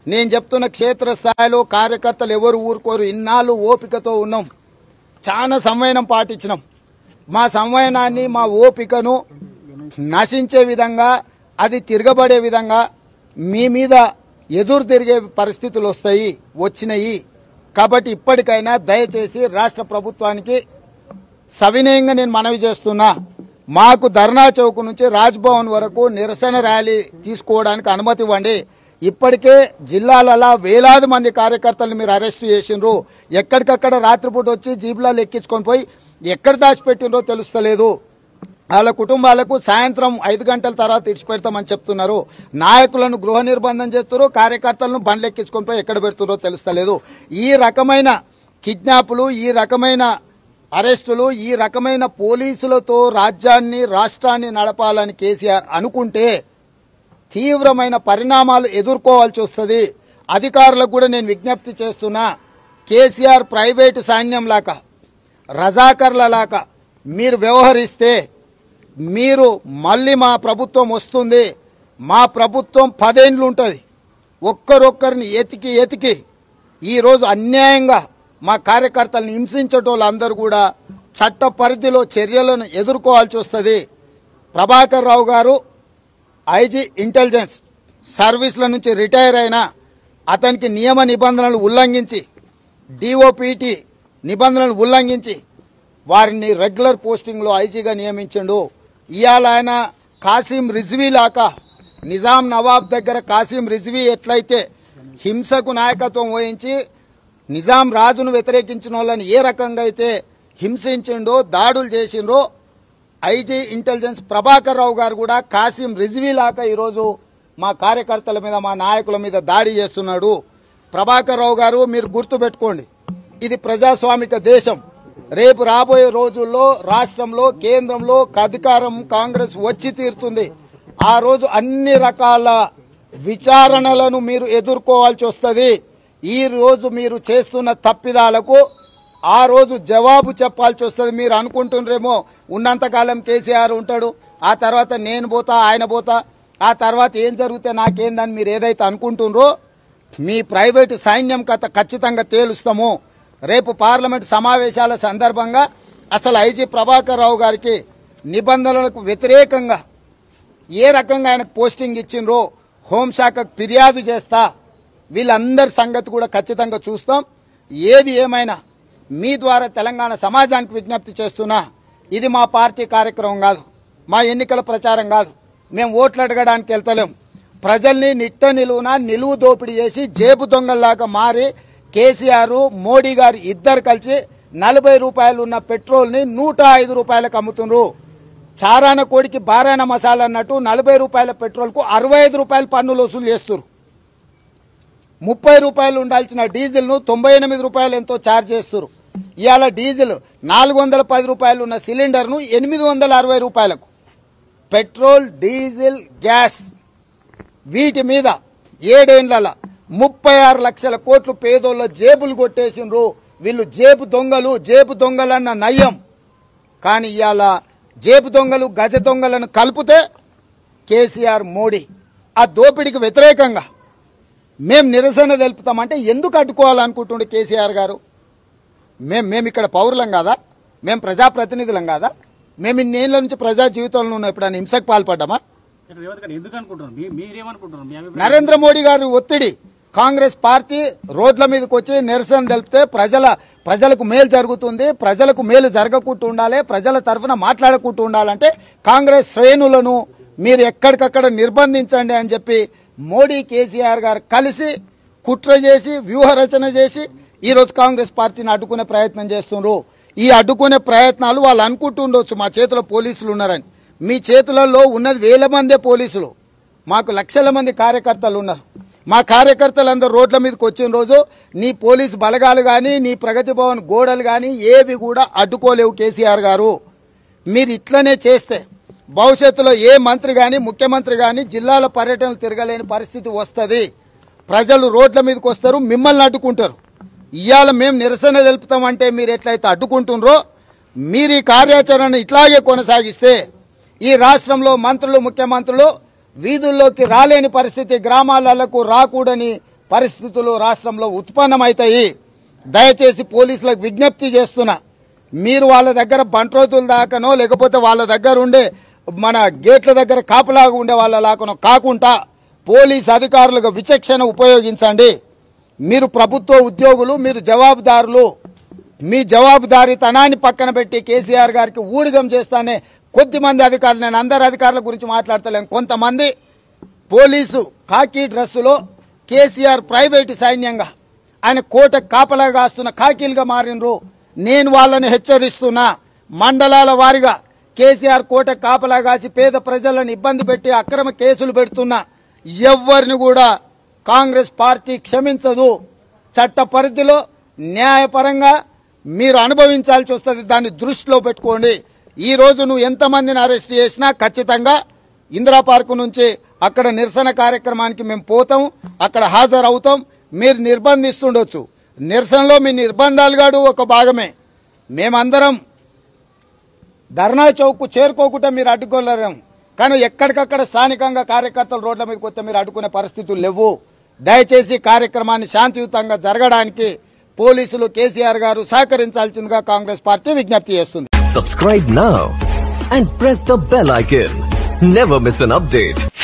నేను చెప్తున్న క్షేత్రస్థాయిలో కార్యకర్తలు ఎవరు ఊరుకోరు ఇన్నాళ్ళు ఓపికతో ఉన్నాం చాలా సంవయనం పాటించినాం మా సంవయనాన్ని మా ఓపికను నశించే విధంగా అది తిరగబడే విధంగా మీ మీద ఎదురు తిరిగే పరిస్థితులు వస్తాయి వచ్చినాయి కాబట్టి ఇప్పటికైనా దయచేసి రాష్ట్ర ప్రభుత్వానికి సవినయంగా నేను మనవి చేస్తున్నా మాకు ధర్నా చౌక్ నుంచి రాజ్భవన్ వరకు నిరసన ర్యాలీ తీసుకోవడానికి అనుమతి ఇవ్వండి ఇప్పటికే జిల్లాలలో వేలాది మంది కార్యకర్తలను మీరు అరెస్ట్ చేసిండ్రు ఎక్కడికక్కడ రాత్రిపూట వచ్చి జీబులాలు ఎక్కించుకొని పోయి ఎక్కడ దాచిపెట్టిండ్రో తెలుస్తలేదు వాళ్ళ కుటుంబాలకు సాయంత్రం ఐదు గంటల తర్వాత ఇడిచిపెడతామని చెప్తున్నారు నాయకులను గృహ నిర్బంధం చేస్తున్నారు కార్యకర్తలను బండ్లు ఎక్కించుకొని పోయి ఎక్కడ పెడుతున్నారో తెలుస్తలేదు ఈ రకమైన కిడ్నాపులు ఈ రకమైన అరెస్టులు ఈ రకమైన పోలీసులతో రాజ్యాన్ని రాష్ట్రాన్ని నడపాలని కేసీఆర్ అనుకుంటే తీవ్రమైన పరిణామాలు ఎదుర్కోవాల్సి వస్తుంది అధికారులకు కూడా నేను విజ్ఞప్తి చేస్తున్నా కేసీఆర్ ప్రైవేటు సైన్యం లాగా రజాకర్ల లాగా మీరు వ్యవహరిస్తే మీరు మళ్ళీ మా ప్రభుత్వం వస్తుంది మా ప్రభుత్వం పదేండ్లు ఉంటుంది ఒక్కరొక్కరిని ఎతికి ఎతికి ఈరోజు అన్యాయంగా మా కార్యకర్తలను హింసించేటోళ్ళందరూ కూడా చట్ట పరిధిలో చర్యలను ఎదుర్కోవాల్సి వస్తుంది ప్రభాకర్ రావు గారు ఐజీ ఇంటెలిజెన్స్ సర్వీస్ల నుంచి రిటైర్ అయిన అతనికి నియమ నిబంధనలు ఉల్లంఘించి డిఓపిటి నిబంధనలు ఉల్లంఘించి వారిని రెగ్యులర్ పోస్టింగ్లో ఐజీగా నియమించిండు ఇవాళ ఆయన కాసిం రిజ్వీ లాకా నిజాం నవాబ్ దగ్గర కాసిం రిజ్వీ ఎట్లయితే హింసకు నాయకత్వం వహించి నిజాం రాజును వ్యతిరేకించిన వాళ్ళని ఏ రకంగా అయితే హింసించిండో దాడులు చేసిండ్రో ఐజీ ఇంటెలిజెన్స్ ప్రభాకర్ రావు గారు కూడా కాసిం రిజ్వీ లాగా ఈరోజు మా కార్యకర్తల మీద మా నాయకుల మీద దాడి చేస్తున్నాడు ప్రభాకర్ రావు గారు మీరు గుర్తు పెట్టుకోండి ఇది ప్రజాస్వామిక దేశం రేపు రాబోయే రోజుల్లో రాష్ట్రంలో కేంద్రంలో అధికారం కాంగ్రెస్ వచ్చి తీరుతుంది ఆ రోజు అన్ని రకాల విచారణలను మీరు ఎదుర్కోవాల్సి వస్తుంది ఈ రోజు మీరు చేస్తున్న తప్పిదాలకు ఆ రోజు జవాబు చెప్పాల్సి వస్తుంది మీరు అనుకుంటుండ్రేమో ఉన్నంతకాలం కేసీఆర్ ఉంటాడు ఆ తర్వాత నేను పోతా ఆయన పోతా ఆ తర్వాత ఏం జరిగితే నాకేందని మీరు ఏదైతే అనుకుంటుండ్రో మీ ప్రైవేటు సైన్యం కథ ఖచ్చితంగా తేలుస్తాము రేపు పార్లమెంట్ సమావేశాల సందర్భంగా అసలు ఐజీ ప్రభాకర్ రావు గారికి నిబంధనలకు వ్యతిరేకంగా ఏ రకంగా ఆయనకు పోస్టింగ్ ఇచ్చిండ్రో హోంశాఖకు ఫిర్యాదు చేస్తా వీళ్ళందరి సంగతి కూడా ఖచ్చితంగా చూస్తాం ఏది ఏమైనా మీ ద్వారా తెలంగాణ సమాజానికి విజ్ఞప్తి చేస్తున్నా ఇది మా పార్టీ కార్యక్రమం కాదు మా ఎన్నికల ప్రచారం కాదు మేము ఓట్లు అడగడానికి వెళ్తలేం ప్రజల్ని నిట్ట నిలువున నిలువు దోపిడీ చేసి జేబు దొంగల్లాగా మారి కేసీఆర్ మోడీ గారు ఇద్దరు కలిసి నలభై రూపాయలు ఉన్న పెట్రోల్ని నూట ఐదు రూపాయలకు అమ్ముతున్నారు చారాన కోడికి బారాన మసాలా అన్నట్టు నలభై రూపాయల పెట్రోల్కు అరవై ఐదు రూపాయలు పన్నులు వసూలు చేస్తారు ముప్పై రూపాయలు ఉండాల్సిన డీజిల్ను తొంభై ఎనిమిది రూపాయలు ఎంతో ఛార్జ్ చేస్తారు ఇవాళ డీజిల్ నాలుగు వందల పది రూపాయలు ఉన్న సిలిండర్ను ఎనిమిది వందల అరవై రూపాయలకు పెట్రోల్ డీజిల్ గ్యాస్ వీటి మీద ఏడేండ్ల ముప్పై ఆరు లక్షల కోట్లు పేదోళ్ళ జేబులు కొట్టేసిండ్రు వీళ్ళు జేబు దొంగలు జేబు దొంగలన్న నయ్యం కానీ ఇవాళ జేబు దొంగలు గజ దొంగలను కలిపితే కేసీఆర్ మోడీ ఆ దోపిడీకి వ్యతిరేకంగా మేం నిరసన తెలుపుతామంటే ఎందుకు అడ్డుకోవాలనుకుంటుండే కేసీఆర్ గారు మేం మేము ఇక్కడ పౌరులం కాదా మేము ప్రజాప్రతినిధులం కాదా మేము ఇన్నేళ్ల నుంచి ప్రజా జీవితంలో ఉన్న ఎప్పుడైనా హింసకు పాల్పడ్డామా ఇక్కడ రేవంత్ గారు ఎందుకు అనుకుంటున్నారు మీ- మీరేమనుకుంటున్నారు మీ అభిప్రాయం నరేంద్ర మోడీ గారి ఒత్తిడి కాంగ్రెస్ పార్టీ రోడ్ల మీదకి వచ్చి నిరసన తెలిపితే ప్రజల ప్రజలకు మేలు జరుగుతుంది ప్రజలకు మేలు జరగకుండా ఉండాలి ప్రజల తరఫున మాట్లాడకుండా ఉండాలంటే కాంగ్రెస్ శ్రేణులను మీరు ఎక్కడికక్కడ నిర్బంధించండి అని చెప్పి మోడీ కేసీఆర్ గారు కలిసి కుట్ర చేసి వ్యూహ రచన చేసి ఈ రోజు కాంగ్రెస్ పార్టీని అడ్డుకునే ప్రయత్నం చేస్తున్నారు ఈ అడ్డుకునే ప్రయత్నాలు వాళ్ళు అనుకుంటుండొచ్చు మా చేతిలో పోలీసులు ఉన్నారని మీ చేతులలో ఉన్నది వేల మందే పోలీసులు మాకు లక్షల మంది కార్యకర్తలు ఉన్నారు మా కార్యకర్తలందరూ రోడ్ల మీదకి వచ్చిన రోజు నీ పోలీస్ బలగాలు కానీ నీ ప్రగతి భవన్ గోడలు కానీ ఏవి కూడా అడ్డుకోలేవు కేసీఆర్ గారు మీరు ఇట్లనే చేస్తే భవిష్యత్తులో ఏ మంత్రి కానీ ముఖ్యమంత్రి కానీ జిల్లాల పర్యటనలు తిరగలేని పరిస్థితి వస్తుంది ప్రజలు రోడ్ల మీదకి వస్తారు మిమ్మల్ని అడ్డుకుంటారు ఇవాళ మేము నిరసన తెలుపుతామంటే మీరు ఎట్లయితే అడ్డుకుంటుండ్రో మీరు ఈ కార్యాచరణ ఇట్లాగే కొనసాగిస్తే ఈ రాష్ట్రంలో మంత్రులు ముఖ్యమంత్రులు వీధుల్లోకి రాలేని పరిస్థితి గ్రామాలకు రాకూడని పరిస్థితులు రాష్ట్రంలో ఉత్పన్నమవుతాయి దయచేసి పోలీసులకు విజ్ఞప్తి చేస్తున్నా మీరు వాళ్ళ దగ్గర బంట్రోతుల దాకానో లేకపోతే వాళ్ళ దగ్గర ఉండే మన గేట్ల దగ్గర కాపలాగా ఉండే వాళ్ళ లాకనో కాకుండా పోలీస్ అధికారులకు విచక్షణ ఉపయోగించండి మీరు ప్రభుత్వ ఉద్యోగులు మీరు జవాబుదారులు మీ జవాబుదారీతనాన్ని పక్కన పెట్టి కేసీఆర్ గారికి ఊడిగం చేస్తానే కొద్దిమంది అధికారులు నేను అందరి అధికారుల గురించి మాట్లాడతలేను కొంతమంది పోలీసు కాకి డ్రెస్సులో కేసీఆర్ ప్రైవేటు సైన్యంగా ఆయన కోట కాపలా కాస్తున్న కాకీలుగా మారినరు నేను వాళ్ళని హెచ్చరిస్తున్నా మండలాల వారిగా కేసీఆర్ కోట కాపలా కాసి పేద ప్రజలను ఇబ్బంది పెట్టి అక్రమ కేసులు పెడుతున్నా ఎవ్వరిని కూడా కాంగ్రెస్ పార్టీ క్షమించదు చట్ట పరిధిలో న్యాయపరంగా మీరు అనుభవించాల్సి వస్తుంది దాన్ని దృష్టిలో పెట్టుకోండి ఈ రోజు నువ్వు ఎంతమందిని అరెస్ట్ చేసినా ఖచ్చితంగా ఇందిరా పార్కు నుంచి అక్కడ నిరసన కార్యక్రమానికి మేము పోతాం అక్కడ హాజరవుతాం మీరు నిర్బంధిస్తుండొచ్చు నిరసనలో మీ నిర్బంధాలు గాడు ఒక భాగమే మేమందరం ధర్నా చౌక్ చేరుకోకుండా మీరు అడ్డుకోలేరు కానీ ఎక్కడికక్కడ స్థానికంగా కార్యకర్తలు రోడ్ల మీదకి వస్తే మీరు అడ్డుకునే పరిస్థితులు లేవు దయచేసి కార్యక్రమాన్ని శాంతియుతంగా జరగడానికి పోలీసులు కేసీఆర్ గారు సహకరించాల్సిందిగా కాంగ్రెస్ పార్టీ విజ్ఞప్తి చేస్తుంది Subscribe now and press the bell icon. Never miss an update.